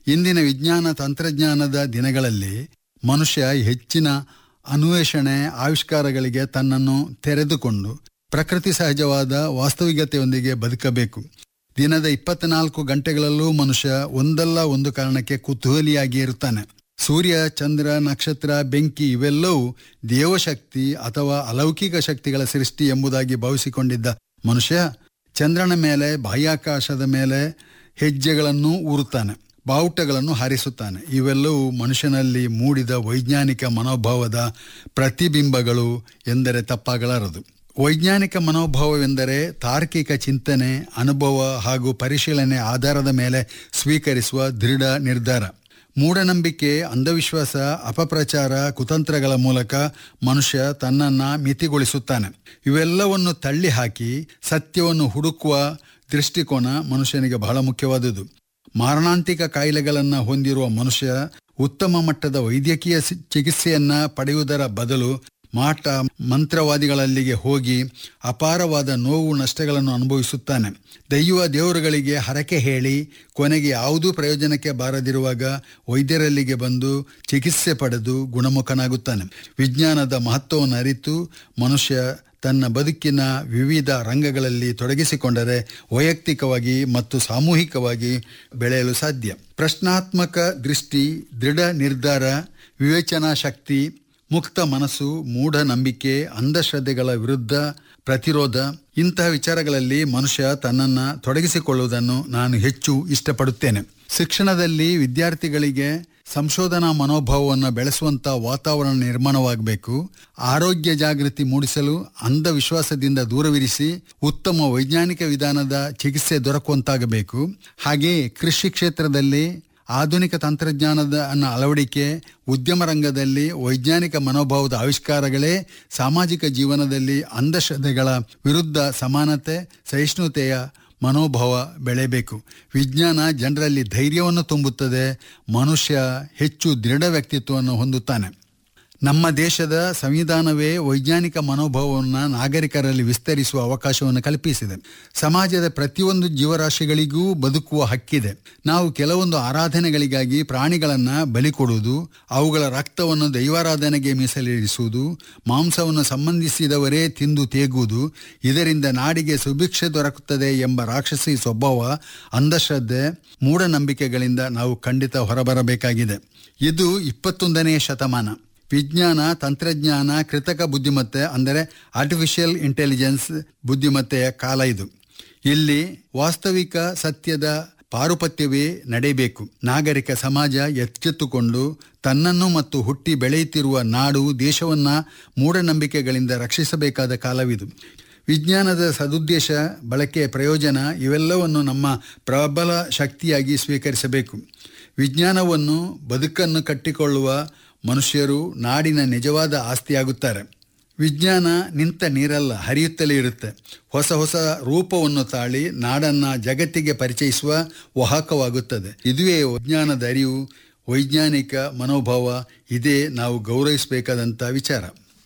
ಇಂದಿನ ವಿಜ್ಞಾನ ತಂತ್ರಜ್ಞಾನದ ದಿನಗಳಲ್ಲಿ ಮನುಷ್ಯ ಹೆಚ್ಚಿನ ಅನ್ವೇಷಣೆ ಆವಿಷ್ಕಾರಗಳಿಗೆ ತನ್ನನ್ನು ತೆರೆದುಕೊಂಡು ಪ್ರಕೃತಿ ಸಹಜವಾದ ವಾಸ್ತವಿಕತೆಯೊಂದಿಗೆ ಬದುಕಬೇಕು ದಿನದ ಇಪ್ಪತ್ನಾಲ್ಕು ಗಂಟೆಗಳಲ್ಲೂ ಮನುಷ್ಯ ಒಂದಲ್ಲ ಒಂದು ಕಾರಣಕ್ಕೆ ಕುತೂಹಲಿಯಾಗಿ ಇರುತ್ತಾನೆ ಸೂರ್ಯ ಚಂದ್ರ ನಕ್ಷತ್ರ ಬೆಂಕಿ ಇವೆಲ್ಲವೂ ದೇವಶಕ್ತಿ ಅಥವಾ ಅಲೌಕಿಕ ಶಕ್ತಿಗಳ ಸೃಷ್ಟಿ ಎಂಬುದಾಗಿ ಭಾವಿಸಿಕೊಂಡಿದ್ದ ಮನುಷ್ಯ ಚಂದ್ರನ ಮೇಲೆ ಬಾಹ್ಯಾಕಾಶದ ಮೇಲೆ ಹೆಜ್ಜೆಗಳನ್ನು ಊರುತ್ತಾನೆ ಬಾವುಟಗಳನ್ನು ಹಾರಿಸುತ್ತಾನೆ ಇವೆಲ್ಲವೂ ಮನುಷ್ಯನಲ್ಲಿ ಮೂಡಿದ ವೈಜ್ಞಾನಿಕ ಮನೋಭಾವದ ಪ್ರತಿಬಿಂಬಗಳು ಎಂದರೆ ತಪ್ಪಾಗಲಾರದು ವೈಜ್ಞಾನಿಕ ಮನೋಭಾವವೆಂದರೆ ತಾರ್ಕಿಕ ಚಿಂತನೆ ಅನುಭವ ಹಾಗೂ ಪರಿಶೀಲನೆ ಆಧಾರದ ಮೇಲೆ ಸ್ವೀಕರಿಸುವ ದೃಢ ನಿರ್ಧಾರ ಮೂಢನಂಬಿಕೆ ಅಂಧವಿಶ್ವಾಸ ಅಪಪ್ರಚಾರ ಕುತಂತ್ರಗಳ ಮೂಲಕ ಮನುಷ್ಯ ತನ್ನನ್ನ ಮಿತಿಗೊಳಿಸುತ್ತಾನೆ ಇವೆಲ್ಲವನ್ನು ತಳ್ಳಿ ಹಾಕಿ ಸತ್ಯವನ್ನು ಹುಡುಕುವ ದೃಷ್ಟಿಕೋನ ಮನುಷ್ಯನಿಗೆ ಬಹಳ ಮುಖ್ಯವಾದುದು ಮಾರಣಾಂತಿಕ ಕಾಯಿಲೆಗಳನ್ನು ಹೊಂದಿರುವ ಮನುಷ್ಯ ಉತ್ತಮ ಮಟ್ಟದ ವೈದ್ಯಕೀಯ ಚಿಕಿತ್ಸೆಯನ್ನ ಪಡೆಯುವುದರ ಬದಲು ಮಾಟ ಮಂತ್ರವಾದಿಗಳಲ್ಲಿಗೆ ಹೋಗಿ ಅಪಾರವಾದ ನೋವು ನಷ್ಟಗಳನ್ನು ಅನುಭವಿಸುತ್ತಾನೆ ದೈವ ದೇವರುಗಳಿಗೆ ಹರಕೆ ಹೇಳಿ ಕೊನೆಗೆ ಯಾವುದೂ ಪ್ರಯೋಜನಕ್ಕೆ ಬಾರದಿರುವಾಗ ವೈದ್ಯರಲ್ಲಿಗೆ ಬಂದು ಚಿಕಿತ್ಸೆ ಪಡೆದು ಗುಣಮುಖನಾಗುತ್ತಾನೆ ವಿಜ್ಞಾನದ ಮಹತ್ವವನ್ನು ಅರಿತು ಮನುಷ್ಯ ತನ್ನ ಬದುಕಿನ ವಿವಿಧ ರಂಗಗಳಲ್ಲಿ ತೊಡಗಿಸಿಕೊಂಡರೆ ವೈಯಕ್ತಿಕವಾಗಿ ಮತ್ತು ಸಾಮೂಹಿಕವಾಗಿ ಬೆಳೆಯಲು ಸಾಧ್ಯ ಪ್ರಶ್ನಾತ್ಮಕ ದೃಷ್ಟಿ ದೃಢ ನಿರ್ಧಾರ ವಿವೇಚನಾ ಶಕ್ತಿ ಮುಕ್ತ ಮನಸ್ಸು ಮೂಢನಂಬಿಕೆ ಅಂಧಶ್ರದ್ಧೆಗಳ ವಿರುದ್ಧ ಪ್ರತಿರೋಧ ಇಂತಹ ವಿಚಾರಗಳಲ್ಲಿ ಮನುಷ್ಯ ತನ್ನನ್ನು ತೊಡಗಿಸಿಕೊಳ್ಳುವುದನ್ನು ನಾನು ಹೆಚ್ಚು ಇಷ್ಟಪಡುತ್ತೇನೆ ಶಿಕ್ಷಣದಲ್ಲಿ ವಿದ್ಯಾರ್ಥಿಗಳಿಗೆ ಸಂಶೋಧನಾ ಮನೋಭಾವವನ್ನು ಬೆಳೆಸುವಂತ ವಾತಾವರಣ ನಿರ್ಮಾಣವಾಗಬೇಕು ಆರೋಗ್ಯ ಜಾಗೃತಿ ಮೂಡಿಸಲು ಅಂಧವಿಶ್ವಾಸದಿಂದ ದೂರವಿರಿಸಿ ಉತ್ತಮ ವೈಜ್ಞಾನಿಕ ವಿಧಾನದ ಚಿಕಿತ್ಸೆ ದೊರಕುವಂತಾಗಬೇಕು ಹಾಗೆಯೇ ಕೃಷಿ ಕ್ಷೇತ್ರದಲ್ಲಿ ಆಧುನಿಕ ತಂತ್ರಜ್ಞಾನದ ಅಳವಡಿಕೆ ಉದ್ಯಮ ರಂಗದಲ್ಲಿ ವೈಜ್ಞಾನಿಕ ಮನೋಭಾವದ ಆವಿಷ್ಕಾರಗಳೇ ಸಾಮಾಜಿಕ ಜೀವನದಲ್ಲಿ ಅಂಧಶ್ರದ್ಧೆಗಳ ವಿರುದ್ಧ ಸಮಾನತೆ ಸಹಿಷ್ಣುತೆಯ ಮನೋಭಾವ ಬೆಳೆಯಬೇಕು ವಿಜ್ಞಾನ ಜನರಲ್ಲಿ ಧೈರ್ಯವನ್ನು ತುಂಬುತ್ತದೆ ಮನುಷ್ಯ ಹೆಚ್ಚು ದೃಢ ವ್ಯಕ್ತಿತ್ವವನ್ನು ಹೊಂದುತ್ತಾನೆ ನಮ್ಮ ದೇಶದ ಸಂವಿಧಾನವೇ ವೈಜ್ಞಾನಿಕ ಮನೋಭಾವವನ್ನು ನಾಗರಿಕರಲ್ಲಿ ವಿಸ್ತರಿಸುವ ಅವಕಾಶವನ್ನು ಕಲ್ಪಿಸಿದೆ ಸಮಾಜದ ಪ್ರತಿಯೊಂದು ಜೀವರಾಶಿಗಳಿಗೂ ಬದುಕುವ ಹಕ್ಕಿದೆ ನಾವು ಕೆಲವೊಂದು ಆರಾಧನೆಗಳಿಗಾಗಿ ಪ್ರಾಣಿಗಳನ್ನು ಬಲಿ ಕೊಡುವುದು ಅವುಗಳ ರಕ್ತವನ್ನು ದೈವಾರಾಧನೆಗೆ ಮೀಸಲಿರಿಸುವುದು ಮಾಂಸವನ್ನು ಸಂಬಂಧಿಸಿದವರೇ ತಿಂದು ತೇಗುವುದು ಇದರಿಂದ ನಾಡಿಗೆ ಸುಭಿಕ್ಷೆ ದೊರಕುತ್ತದೆ ಎಂಬ ರಾಕ್ಷಸಿ ಸ್ವಭಾವ ಅಂಧಶ್ರದ್ಧೆ ಮೂಢನಂಬಿಕೆಗಳಿಂದ ನಾವು ಖಂಡಿತ ಹೊರಬರಬೇಕಾಗಿದೆ ಇದು ಇಪ್ಪತ್ತೊಂದನೆಯ ಶತಮಾನ ವಿಜ್ಞಾನ ತಂತ್ರಜ್ಞಾನ ಕೃತಕ ಬುದ್ಧಿಮತ್ತೆ ಅಂದರೆ ಆರ್ಟಿಫಿಷಿಯಲ್ ಇಂಟೆಲಿಜೆನ್ಸ್ ಬುದ್ಧಿಮತ್ತೆಯ ಕಾಲ ಇದು ಇಲ್ಲಿ ವಾಸ್ತವಿಕ ಸತ್ಯದ ಪಾರುಪತ್ಯವೇ ನಡೆಯಬೇಕು ನಾಗರಿಕ ಸಮಾಜ ಎಚ್ಚೆತ್ತುಕೊಂಡು ತನ್ನನ್ನು ಮತ್ತು ಹುಟ್ಟಿ ಬೆಳೆಯುತ್ತಿರುವ ನಾಡು ದೇಶವನ್ನ ಮೂಢನಂಬಿಕೆಗಳಿಂದ ರಕ್ಷಿಸಬೇಕಾದ ಕಾಲವಿದು ವಿಜ್ಞಾನದ ಸದುದ್ದೇಶ ಬಳಕೆ ಪ್ರಯೋಜನ ಇವೆಲ್ಲವನ್ನು ನಮ್ಮ ಪ್ರಬಲ ಶಕ್ತಿಯಾಗಿ ಸ್ವೀಕರಿಸಬೇಕು ವಿಜ್ಞಾನವನ್ನು ಬದುಕನ್ನು ಕಟ್ಟಿಕೊಳ್ಳುವ ಮನುಷ್ಯರು ನಾಡಿನ ನಿಜವಾದ ಆಸ್ತಿಯಾಗುತ್ತಾರೆ ವಿಜ್ಞಾನ ನಿಂತ ನೀರಲ್ಲ ಹರಿಯುತ್ತಲೇ ಇರುತ್ತೆ ಹೊಸ ಹೊಸ ರೂಪವನ್ನು ತಾಳಿ ನಾಡನ್ನ ಜಗತ್ತಿಗೆ ಪರಿಚಯಿಸುವ ವಾಹಕವಾಗುತ್ತದೆ ಇದುವೇ ವಿಜ್ಞಾನದ ಅರಿವು ವೈಜ್ಞಾನಿಕ ಮನೋಭಾವ ಇದೇ ನಾವು ಗೌರವಿಸಬೇಕಾದಂಥ ವಿಚಾರ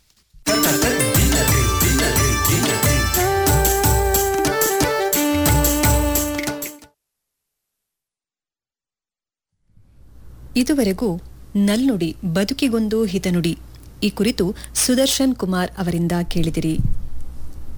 ಇದುವರೆಗೂ ನಲ್ನುಡಿ ಬದುಕಿಗೊಂದು ಹಿತನುಡಿ ಈ ಕುರಿತು ಸುದರ್ಶನ್ ಕುಮಾರ್ ಅವರಿಂದ ಕೇಳಿದಿರಿ